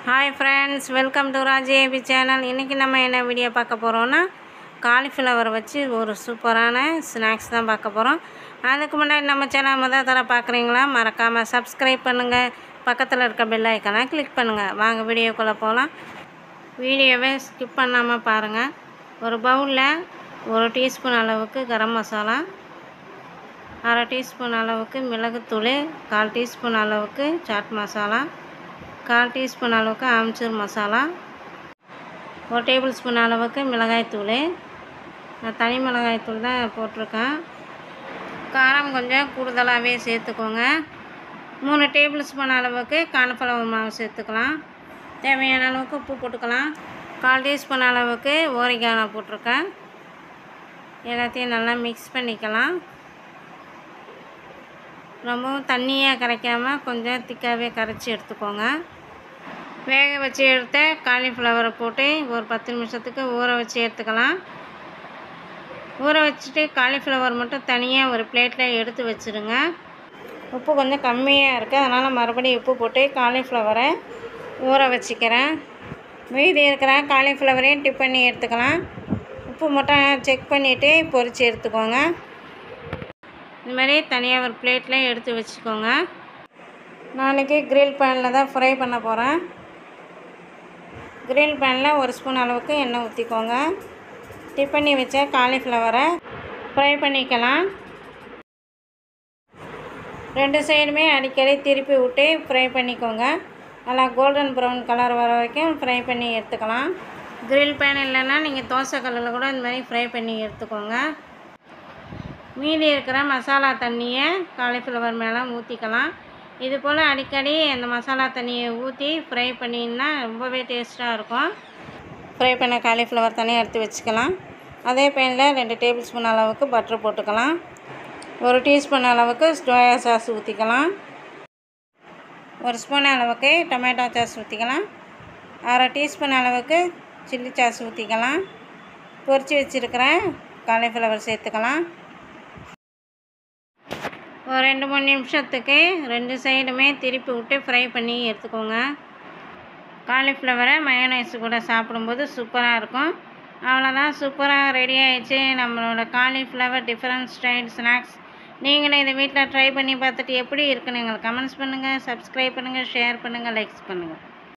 hi friends welcome to ராஜேபி channel இன்றைக்கி நம்ம என்ன வீடியோ பார்க்க போகிறோன்னா காலிஃப்ளவர் வச்சு ஒரு சூப்பரான ஸ்நாக்ஸ் தான் பார்க்க போகிறோம் அதுக்கு முன்னாடி நம்ம சேனல் முதல் தர பார்க்குறீங்களா மறக்காமல் சப்ஸ்கிரைப் பண்ணுங்கள் பக்கத்தில் இருக்க பெல் ஐக்கனை கிளிக் பண்ணுங்கள் வாங்க வீடியோக்குள்ளே போகலாம் வீடியோவை ஸ்கிப் பண்ணாமல் பாருங்கள் ஒரு பவுலில் ஒரு டீஸ்பூன் அளவுக்கு கரம் மசாலா அரை டீஸ்பூன் அளவுக்கு மிளகுத்தூள் கால் டீஸ்பூன் அளவுக்கு சாட் மசாலா கால் டீஸ்பூன் அளவுக்கு ஆம்ச்சூர் மசாலா ஒரு டேபிள் ஸ்பூன் அளவுக்கு மிளகாய்த்தூள் நான் தனி மிளகாய்த்தூள் தான் போட்டிருக்கேன் காரம் கொஞ்சம் கூடுதலாகவே சேர்த்துக்கோங்க மூணு டேபிள் ஸ்பூன் அளவுக்கு கார்ன்ஃப்ளவர் மாவு சேர்த்துக்கலாம் தேவையான அளவுக்கு உப்பு போட்டுக்கலாம் கால் டீஸ்பூன் அளவுக்கு ஓரிகானா போட்டிருக்கேன் எல்லாத்தையும் நல்லா மிக்ஸ் பண்ணிக்கலாம் ரொம்பவும் தண்ணியாக கரைக்காமல் கொஞ்சம் திக்காகவே கரைச்சி எடுத்துக்கோங்க வேக வச்சு எடுத்த காலிஃப்ளவரை போட்டு ஒரு பத்து நிமிஷத்துக்கு ஊற வச்சு எடுத்துக்கலாம் ஊற வச்சுட்டு காலிஃப்ளவர் மட்டும் தனியாக ஒரு பிளேட்டில் எடுத்து வச்சுருங்க உப்பு கொஞ்சம் கம்மியாக இருக்குது அதனால் மறுபடியும் உப்பு போட்டு காலிஃப்ளவரை ஊற வச்சுக்கிறேன் மீதி இருக்கிற காலிஃப்ளவரையும் டிப் பண்ணி எடுத்துக்கலாம் உப்பு மட்டும் செக் பண்ணிவிட்டு பொரித்து எடுத்துக்கோங்க இந்த மாதிரி தனியாக ஒரு பிளேட்டில் எடுத்து வச்சுக்கோங்க நாளைக்கு கிரில் பேனில் தான் ஃப்ரை பண்ண போகிறேன் கிரில் பேனில் ஒரு ஸ்பூன் அளவுக்கு எண்ணெய் ஊற்றிக்கோங்க டிப் பண்ணி வச்ச காலிஃப்ளவரை ஃப்ரை பண்ணிக்கலாம் ரெண்டு சைடுமே அடிக்கடி திருப்பி விட்டு ஃப்ரை பண்ணிக்கோங்க நல்லா கோல்டன் ப்ரௌன் கலர் வர வரைக்கும் ஃப்ரை பண்ணி எடுத்துக்கலாம் கிரில் பேன் இல்லைன்னா நீங்கள் தோசை கல்லில் கூட இந்த மாதிரி ஃப்ரை பண்ணி எடுத்துக்கோங்க மீதி இருக்கிற மசாலா தண்ணியை காலிஃப்ளவர் மேலே ஊற்றிக்கலாம் இது போல் அடிக்கடி அந்த மசாலா தண்ணியை ஊற்றி ஃப்ரை பண்ணிங்கன்னா ரொம்பவே டேஸ்ட்டாக இருக்கும் ஃப்ரை பண்ண காலிஃப்ளவர் தனியாக எடுத்து வச்சுக்கலாம் அதே பேனில் ரெண்டு டேபிள் ஸ்பூன் அளவுக்கு பட்ரு போட்டுக்கலாம் ஒரு டீஸ்பூன் அளவுக்கு சோயா சாஸ் ஊற்றிக்கலாம் ஒரு ஸ்பூன் அளவுக்கு டொமேட்டோ சாஸ் ஊற்றிக்கலாம் அரை டீஸ்பூன் அளவுக்கு சில்லி சாஸ் ஊற்றிக்கலாம் பொரித்து வச்சுருக்கிற காலிஃப்ளவர் சேர்த்துக்கலாம் ஒரு ரெண்டு மூணு நிமிஷத்துக்கு ரெண்டு சைடுமே திருப்பி விட்டு ஃப்ரை பண்ணி எடுத்துக்கோங்க காலிஃப்ளவரை மயோனைஸ் கூட சாப்பிடும்போது சூப்பராக இருக்கும் அவ்வளோதான் சூப்பராக ரெடி ஆயிடுச்சு நம்மளோட காலிஃப்ளவர் டிஃப்ரெண்ட் ஸ்டைல் ஸ்நாக்ஸ் நீங்களும் இதை வீட்டில் ட்ரை பண்ணி பார்த்துட்டு எப்படி இருக்குன்னு எங்களுக்கு கமெண்ட்ஸ் பண்ணுங்கள் சப்ஸ்கிரைப் பண்ணுங்கள் ஷேர் பண்ணுங்கள் லைக்ஸ் பண்ணுங்கள்